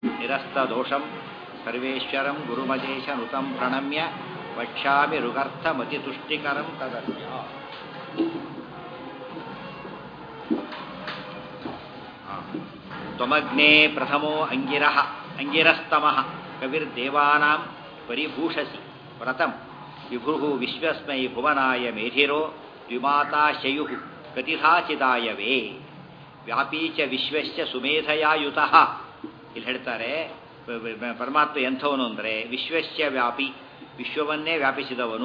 ನಿರಸ್ತದೋಷಂ ಸರ್ವೇಶ್ವರಂ ಗುರುಮಜೇಶನುತಂ ಪ್ರಣಮ್ಯ ವಕ್ಷ್ಯಾಮಿ ಋಗರ್ಥಮತಿತುಷ್ಟಿಕರಂ ತದಸ್ಯ ತ್ವಮಗ್ನೇ ಪ್ರಥಮೋ ಅಂಗಿರಃ ಅಂಗಿರಸ್ತಮಃ ಕವಿರ್ದೇವಾನಾಂ ಪರಿಭೂಷಸಿ ವ್ರತಂ ವಿಭುಃ ವಿಶ್ವಸ್ಮೈ ಭುವನಾಯ ಮೇಧಿರೋ ದ್ವಿಮಾತಾ ಶಯು ಕತಿಥಾಚಿದಾಯವೇ ವ್ಯಾಪೀ ಚ ವಿಶ್ವಶ್ಚ ಸುಮೇಧಯಾಯುತಃ ಇಲ್ಲಿ ಹೇಳ್ತಾರೆ ಪ- ಪ- ಪರಮಾತ್ಮ ಎಂಥವನು ಅಂದರೆ ವಿಶ್ವಶ್ಚ ವ್ಯಾಪಿ ವಿಶ್ವವನ್ನೇ ವ್ಯಾಪಿಸಿದವನು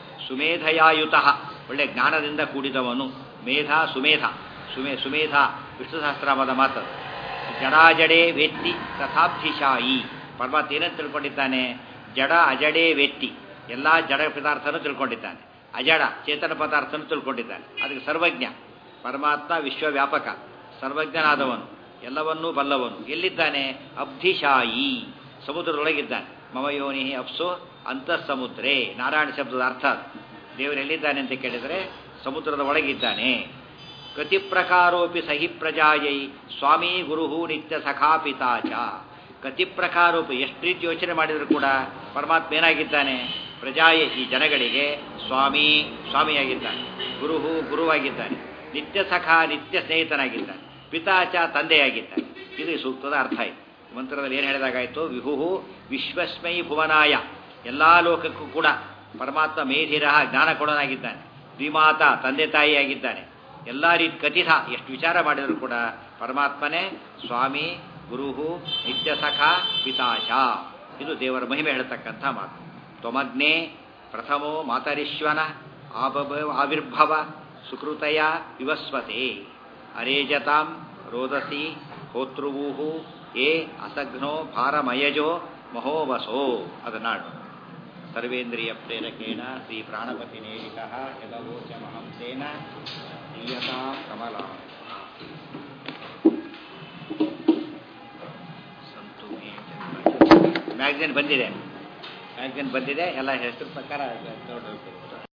ಸುಮೇಧಯಾಯುತಃ ಒಳ್ಳೆ ಜ್ಞಾನದಿಂದ ಕೂಡಿದವನು ಮೇಧ ಸುಮೇಧ ಸುಮೇ ಸುಮೇಧ ವಿಷ್ಣು ಸಹಸ್ರಾಮದ ಮಾತು ಜಡಾಜಡೇ ವೇತ್ತಿ ತಥಾಬ್ಧಿಶಾಯಿ ಪರಮಾತ್ಮ ಏನಂತ ತಿಳ್ಕೊಂಡಿದ್ದಾನೆ ಜಡ ಅಜಡೇ ವೇತ್ತಿ ಎಲ್ಲ ಜಡ ಪದಾರ್ಥನೂ ತಿಳ್ಕೊಂಡಿದ್ದಾನೆ ಅಜಡ ಚೇತನ ಪದಾರ್ಥನೂ ತಿಳ್ಕೊಂಡಿದ್ದಾನೆ ಅದಕ್ಕೆ ಸರ್ವಜ್ಞ ಪರಮಾತ್ಮ ವಿಶ್ವವ್ಯಾಪಕ ಸರ್ವಜ್ಞನಾದವನು ಎಲ್ಲವನ್ನೂ ಬಲ್ಲವನು ಎಲ್ಲಿದ್ದಾನೆ ಅಬ್ಧಿಶಾಯಿ ಸಮುದ್ರದೊಳಗಿದ್ದಾನೆ ಮಮಯೋನಿ ಅಪ್ಸು ಅಂತಃ ಸಮುದ್ರೇ ನಾರಾಯಣ ಶಬ್ದದ ಅರ್ಥ ಅದು. ದೇವರು ಎಲ್ಲಿದ್ದಾನೆ ಅಂತ ಕೇಳಿದರೆ ಸಮುದ್ರದ ಒಳಗಿದ್ದಾನೆ ಕತಿ ಪ್ರಕಾರೋಪಿ ಸಹಿ ಪ್ರಜಾಯೈ ಸ್ವಾಮಿ ಗುರುಹು ನಿತ್ಯ ಸಖಾಪಿತಾಚ ಕತಿ ಪ್ರಕಾರೋಪಿ ಎಷ್ಟು ರೀತಿ ಯೋಚನೆ ಮಾಡಿದರೂ ಕೂಡ ಪರಮಾತ್ಮ ಏನಾಗಿದ್ದಾನೆ ಪ್ರಜಾಯ ಈ ಜನಗಳಿಗೆ ಸ್ವಾಮಿ ಸ್ವಾಮಿಯಾಗಿದ್ದಾನೆ ಗುರುಹು ಗುರುವಾಗಿದ್ದಾನೆ ನಿತ್ಯ ಸಖ ನಿತ್ಯ ಸ್ನೇಹಿತನಾಗಿದ್ದಾನೆ ಪಿತಾಚ ತಂದೆಯಾಗಿದ್ದಾನೆ ಇದು ಈ ಸೂಕ್ತದ ಅರ್ಥ ಇದೆ ಮಂತ್ರದಲ್ಲಿ ಏನು ಹೇಳಿದಾಗಾಯಿತು ವಿಹುಹು ವಿಶ್ವಸ್ಮೈ ಭುವನಾಯ ಎಲ್ಲ ಲೋಕಕ್ಕೂ ಕೂಡ ಪರಮಾತ್ಮ ಮೇಧಿರಹ ಜ್ಞಾನ ಕೊಡೋನಾಗಿದ್ದಾನೆ ದ್ವಿಮಾತ ತಂದೆ ತಾಯಿಯಾಗಿದ್ದಾನೆ ಎಲ್ಲ ರೀತಿ ಕಥಿತ ಎಷ್ಟು ವಿಚಾರ ಮಾಡಿದರೂ ಕೂಡ ಪರಮಾತ್ಮನೇ ಸ್ವಾಮಿ ಗುರುಹು ನಿತ್ಯ ಸಖ ಪಿತಾಶ ಇದು ದೇವರ ಮಹಿಮೆ ಹೇಳ್ತಕ್ಕಂಥ ಮಾತು ತ್ವಮಗ್ನೇ ಪ್ರಥಮೋ ಮಾತರಿಶ್ವನ ಆಬಭ ಆವಿರ್ಭವ ಸುಕೃತಯ ವಿವಸ್ವತೆ ಅರೇಜತಾಂ ರೋದಸಿ ಹೋತೃವೂಹು ಏ ಅಸಘ್ನೋ ಭಾರಮಯಜೋ ಮಹೋವಸೋ ಅದನ್ನಾಡು ಸರ್ವೇಂದ್ರಿಯ ಪ್ರೇರಕೇಣ ಶ್ರೀ ಪ್ರಾಣಪತಿ ನೇರಿಕ ಯದವೋಚಮಹಂಸೇನ ದೀಯತಾ ಕಮಲ ಸಂತು ಮೇ ಮ್ಯಾಗ್ಝಿನ್ ಬಂದಿದೆ ಮ್ಯಾಗ್ಝಿನ್ ಬಂದಿದೆ ಎಲ್ಲ ಹೆಸರು ಪ್ರಕಾರ ನೋಡಿರ್ತೀವಿ